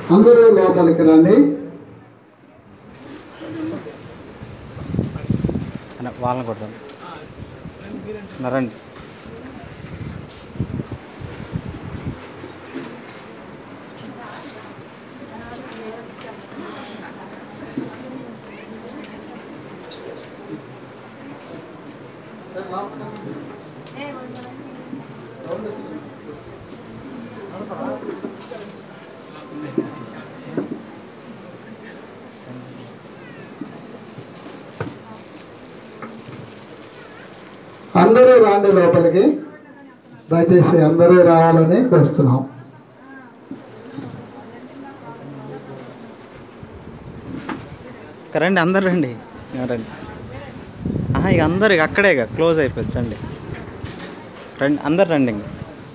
అందరూ లోపలికి రండి అన్న, వాళ్ళని కొడతాను అన్న, రండి అందరూ రాండి లోపలికి దయచేసి అందరూ రావాలని కోరుతున్నాం ఇక రండి అందరు రండి ఇక రండి ఆహా, ఇక అందరు ఇక అక్కడే ఇక క్లోజ్ అయిపోయింది రండి రండి అందరు రండి ఇంక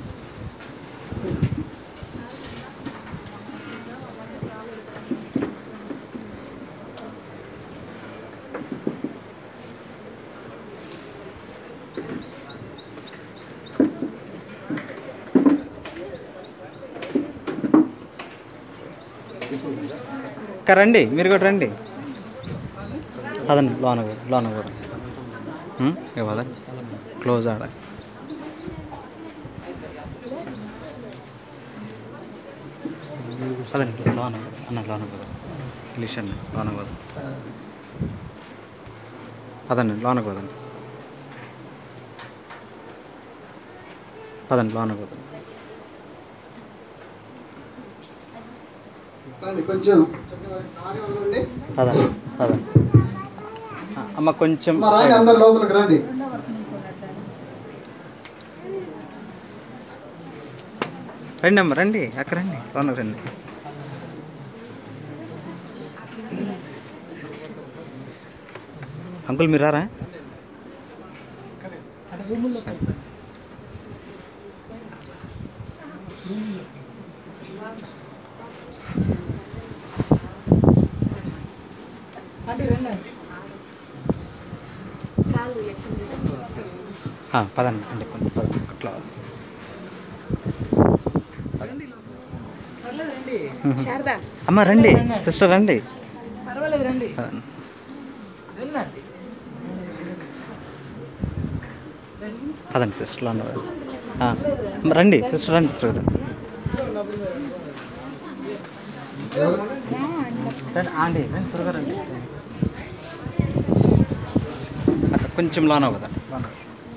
ఇక రండి మీరు కూడా రండి పదండి లోన కూడా లోన కూడా ఉం? ఇక పదండి క్లోజ్ ఆడ పదండి లోన అన్న లోన కూడా ప్లీజ్ అండి లోన కూడా పదండి లోనకు పదండి పదండి లోనకు పదండి రండి కొంచెం దారి వదలండి. పదండి పదండి ఆ, అమ్మ కొంచెం అమ్మ రాండి side. అందరు లోపలికి రండి రండి అమ్మ రండి అక్కడ రండి లోనకు రండి అంకుల్ మీరు రారా ఆ, పదండి అండి కొంచెం పదండి అట్లా శారదా అమ్మ రండి సిస్టర్ రండి పర్వాలేదు రండి పదండి. రండి పదండి సిస్టర్ లోన ఆ, అమ్మ, రండి సిస్టర్ రండి సిస్టర్ రండి రండి ఆంటీ రండి త్వరగా రండి అక్కడ కొంచెం లోన కదా లోన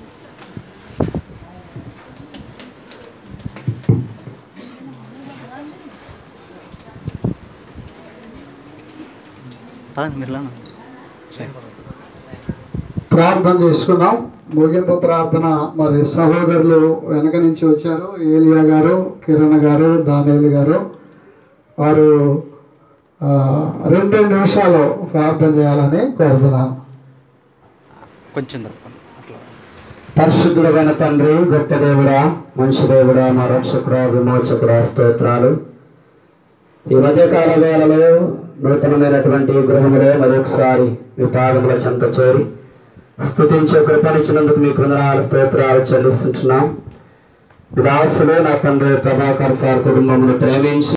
పదండి మీరు లోన సరే. ప్రార్థన చేసుకుందాం ముగింపు ప్రార్థన మరి సహోదరులు వెనక నుంచి వచ్చారు ఏలియా గారు కిరణ్ గారు దానేలు గారు వారు ఆ, రెండు రెండు నిమిషాలు ప్రార్థన చేయాలని కోరుతున్నాను కొంచెం తప్పండి అట్లా పరిశుద్ధుడైన తండ్రి గొప్ప దేవుడా మంచి దేవుడా మా రక్షకుడా విమోచకుడా స్తోత్రాలు ఈ మధ్యకాల వేళలో నూతనమైనటువంటి గృహములో మరొకసారి మీ పాదముల చెంత చేరి స్థుతించే కృపనిచ్చినందుకు మీ కృందనాలు స్తోత్రాలు చెల్లిస్తుంటున్నాం దాసులు నా తండ్రి ప్రభాకర్ సార్ కుటుంబమును ప్రేమించి